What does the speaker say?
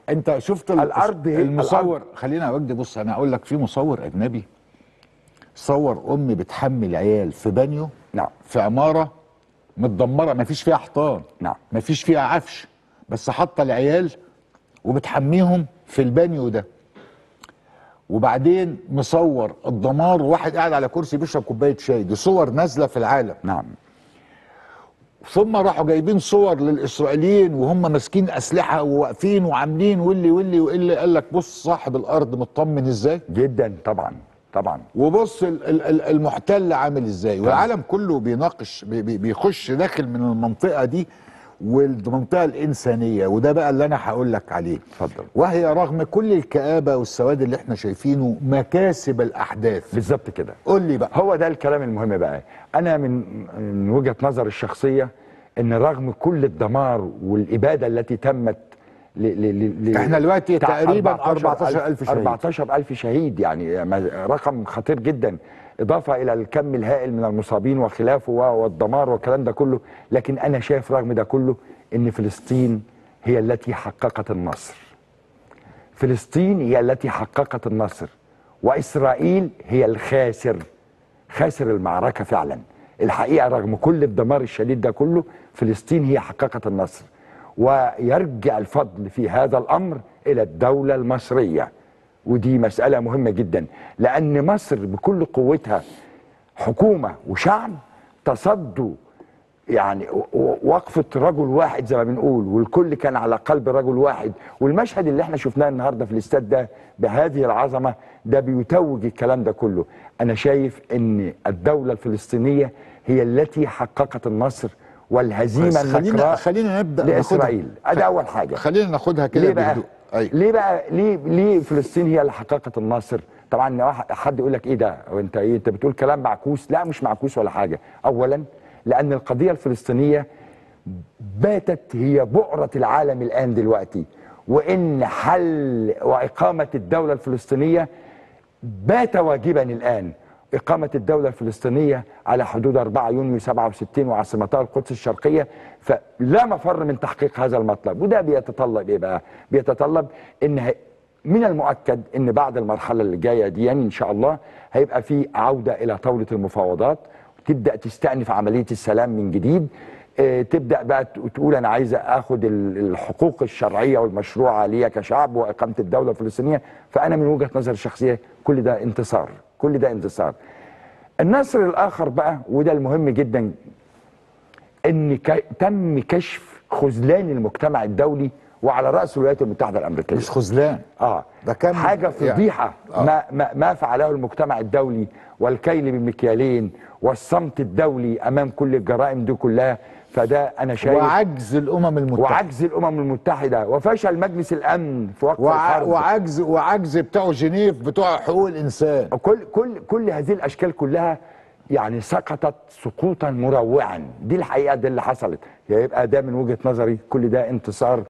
انت شفت ال- الأرض هي- المصور خلينا يا وجدي بص انا اقول لك في مصور اجنبي صور ام بتحمل عيال في بانيو نعم. في عماره متدمره ما فيش فيها حيطان نعم. ما فيش فيها عفش بس حاطه العيال وبتحميهم في البانيو ده وبعدين مصور الدمار وواحد قاعد على كرسي بيشرب كوبايه شاي دي صور نازله في العالم نعم ثم راحوا جايبين صور للاسرائيليين وهم ماسكين اسلحه وواقفين وعاملين واللي واللي واللي قال لك بص صاحب الارض مطمن ازاي جدا طبعا طبعا وبص ال- ال- ال- المحتل عامل ازاي والعالم كله بيناقش بي- بي- بيخش داخل من المنطقه دي والمنطقه الانسانيه وده بقى اللي انا هقول لك عليه اتفضل. وهي رغم كل الكآبه والسواد اللي احنا شايفينه مكاسب الاحداث بالظبط كده قول لي بقى هو ده الكلام المهم بقى انا من من وجهه نظري الشخصيه ان رغم كل الدمار والاباده التي تمت ل ل ل إحنا دلوقتي تع- تقريباً 14,000 14,000 شهيد. 14000 شهيد يعني ما- رقم خطير جدا اضافه الى الكم الهائل من المصابين وخلافه و- والدمار والكلام ده كله لكن انا شايف رغم ده كله ان فلسطين هي التي حققت النصر فلسطين هي التي حققت النصر واسرائيل هي الخاسر خاسر المعركه فعلا الحقيقه رغم كل الدمار الشديد ده كله فلسطين هي حققت النصر ويرجع الفضل في هذا الامر الى الدوله المصريه ودي مساله مهمه جدا لان مصر بكل قوتها حكومه وشعب تصدوا يعني و- و- وقفة رجل واحد زي ما بنقول والكل كان على قلب رجل واحد والمشهد اللي احنا شفناه النهارده في الاستاد ده بهذه العظمة ده بيتوج الكلام ده كله أنا شايف إن الدولة الفلسطينية هي التي حققت النصر والهزيمة بس خلينا النكراء خلينا نبدا ناخدها. لإسرائيل ده أول حاجة خلينا ناخدها كده ليه بقى؟ بهدوء أيوة. ليه بقى ليه ليه فلسطين هي اللي حققت النصر؟ طبعا واحد- حد يقول لك ايه ده؟ وانت ايه انت بتقول كلام معكوس؟ لا مش معكوس ولا حاجه، اولا لان القضيه الفلسطينيه باتت هي بؤره العالم الان دلوقتي وان حل واقامه الدوله الفلسطينيه بات واجبا الان إقامة الدولة الفلسطينية على حدود 4 يونيو 67 وعاصمتها القدس الشرقية فلا مفر من تحقيق هذا المطلب وده بيتطلب إيه بقى؟ بيتطلب إن هي- من المؤكد إن بعد المرحلة اللي جاية دي يعني إن شاء الله هيبقى في عودة إلى طاولة المفاوضات تبدأ تستأنف عملية السلام من جديد آه، تبدا بقى ت- تقول انا عايزه اخد ال- الحقوق الشرعيه والمشروعه ليا كشعب واقامه الدوله الفلسطينيه فانا من وجهه نظري الشخصيه كل ده انتصار كل ده انتصار النصر الاخر بقى وده المهم جدا ان ك... تم كشف خذلان المجتمع الدولي وعلى راس الولايات المتحده الامريكيه مش خذلان اه ده كان حاجه يعني- فضيحه آه. ما, ما ما فعله المجتمع الدولي والكيل بالمكيالين والصمت الدولي امام كل الجرائم دي كلها فده انا شايف وعجز الامم المتحده وعجز الامم المتحده وفشل مجلس الامن في وقت وع... الحرب وعجز وعجز بتوع جنيف بتوع حقوق الانسان كل كل كل هذه الاشكال كلها يعني سقطت سقوطا مروعا دي الحقيقه دي اللي حصلت يبقى ده من وجهه نظري كل ده انتصار